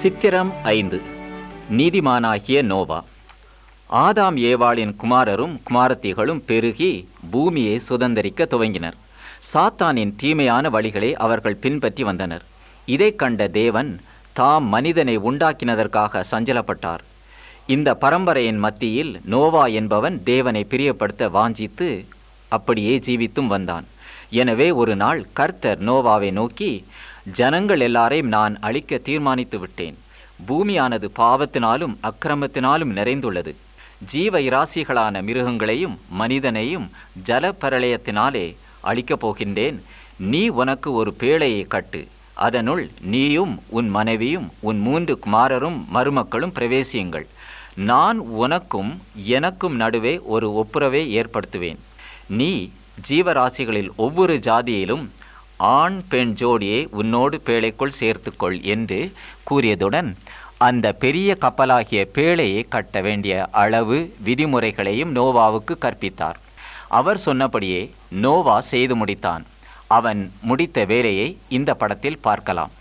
சித்திரம் ஐந்து நீதிமானாகிய நோவா ஆதாம் ஏவாளின் குமாரரும் குமாரத்திகளும் பெருகி பூமியை சுதந்தரிக்க துவங்கினர் சாத்தானின் தீமையான வழிகளை அவர்கள் பின்பற்றி வந்தனர் இதைக் கண்ட தேவன் தாம் மனிதனை உண்டாக்கினதற்காக சஞ்சலப்பட்டார் இந்த பரம்பரையின் மத்தியில் நோவா என்பவன் தேவனை பிரியப்படுத்த வாஞ்சித்து அப்படியே ஜீவித்தும் வந்தான் எனவே ஒரு நாள் கர்த்தர் நோவாவை நோக்கி ஜனங்கள் எல்லாரையும் நான் அழிக்க தீர்மானித்து விட்டேன் பூமியானது பாவத்தினாலும் அக்கிரமத்தினாலும் நிறைந்துள்ளது ஜீவ இராசிகளான மிருகங்களையும் மனிதனையும் ஜலப்பரளயத்தினாலே அழிக்கப் போகின்றேன் நீ உனக்கு ஒரு பேழையை கட்டு அதனுள் நீயும் உன் மனைவியும் உன் மூன்று குமாரரும் மருமக்களும் பிரவேசியுங்கள் நான் உனக்கும் எனக்கும் நடுவே ஒரு ஒப்புரவை ஏற்படுத்துவேன் நீ ஜீவராசிகளில் ஒவ்வொரு ஜாதியிலும் ஆண் பெண் ஜோடியை உன்னோடு பேழைக்குள் சேர்த்துக்கொள் என்று கூறியதுடன் அந்த பெரிய கப்பலாகிய பேழையை கட்ட வேண்டிய அளவு விதிமுறைகளையும் நோவாவுக்கு கற்பித்தார் அவர் சொன்னபடியே நோவா செய்து முடித்தான் அவன் முடித்த வேலையை இந்த படத்தில் பார்க்கலாம்